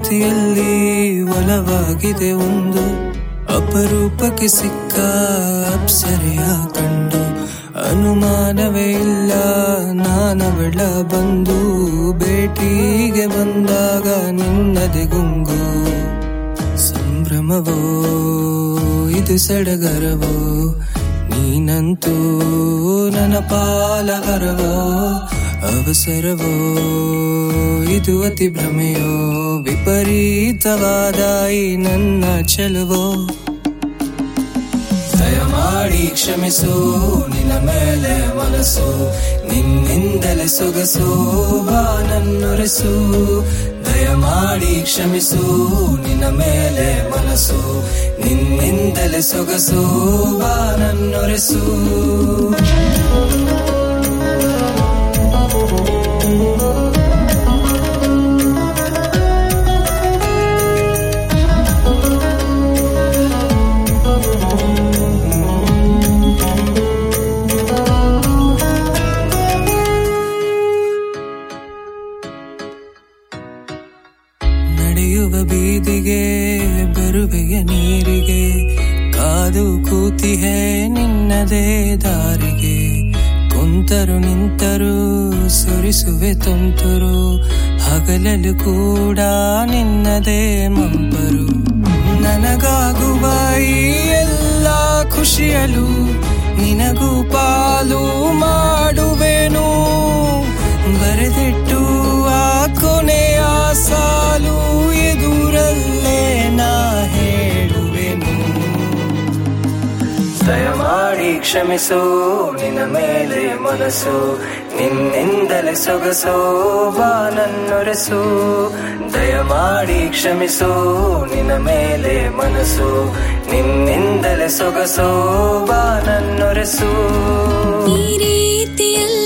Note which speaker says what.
Speaker 1: ಪ್ರೀತಿಯಲ್ಲಿ ಒಲವಾಗಿದೆ ಒಂದು ಅಪರೂಪಕ್ಕೆ ಸಿಕ್ಕ ಅಪ್ಸರೆಯ ಕಂಡು ಅನುಮಾನವೇ ಇಲ್ಲ ನಾನವಳ ಬಂದು ಭೇಟಿಗೆ ಬಂದಾಗ ನಿನ್ನದೆ ಗುಂಗು ಸಂಭ್ರಮವೋ ಇದು ಸಡಗರವೋ ನೀನಂತೂ ನನ್ನ ಪಾಲಗರವೋ ಅವಸರವೋ ಇದು ಅತಿ ಭ್ರಮೆಯೋ ವಿಪರೀತವಾದ ಈ ನನ್ನ ಚೆಲುವೋ ದಯಮಾಡಿ ಕ್ಷಮಿಸು ನಿನ್ನ ಮೇಲೆ ಮನಸ್ಸು ನಿನ್ನಿಂದಲೇ ಸೊಗಸು ಬಾ ನನ್ನೊರೆಸು ದಯಮಾಡಿ ಕ್ಷಮಿಸು ನಿನ್ನ ಮೇಲೆ ಮನಸ್ಸು ನಿನ್ನಿಂದಲೇ ಸೊಗಸು ಬಾ ನನ್ನೊರೆಸು ನಡೆಯುವ ಬೀದಿಗೆ ಬರುವೆಯ ನೀರಿಗೆ ಕಾದು ಕೂತಿಹೆ ನಿನ್ನದೇ ದಾರಿಗೆ ಕುಂತರು ನಿಂತರು ಸುರಿಸುವೆ ತುಂತುರು ಹಗಲಲು ಕೂಡ ನಿನ್ನದೇ ಮಂಪರು ನನಗಾಗುವ ಈ ಎಲ್ಲ ಖುಷಿಯಲು ನಿನಗೂ ಪಾಲು ಮಾಡುವೆನು ಬರೆದಿಟ್ಟು ಆ ಕೊನೆಯ ಸಾಲು ಎದುರಲ್ಲೇ ನಾ ಹೇಳುವೆನು ದಯಮಾಡಿ ಕ್ಷಮಿಸು ನಿನ್ನ ಮೇಲೆ ಮನಸ್ಸು ನಿನ್ನಿಂದಲೇ ಸೊಗಸು ಬಾ ನನ್ನೊರೆಸು ದಯಮಾಡಿ ಕ್ಷಮಿಸು ನಿನ್ನ ಮೇಲೆ ಮನಸ್ಸು ನಿನ್ನಿಂದಲೇ ಸೊಗಸು ಬಾ ನನ್ನೊರೆಸು
Speaker 2: ಈ ರೀತಿಯಲ್ಲಿ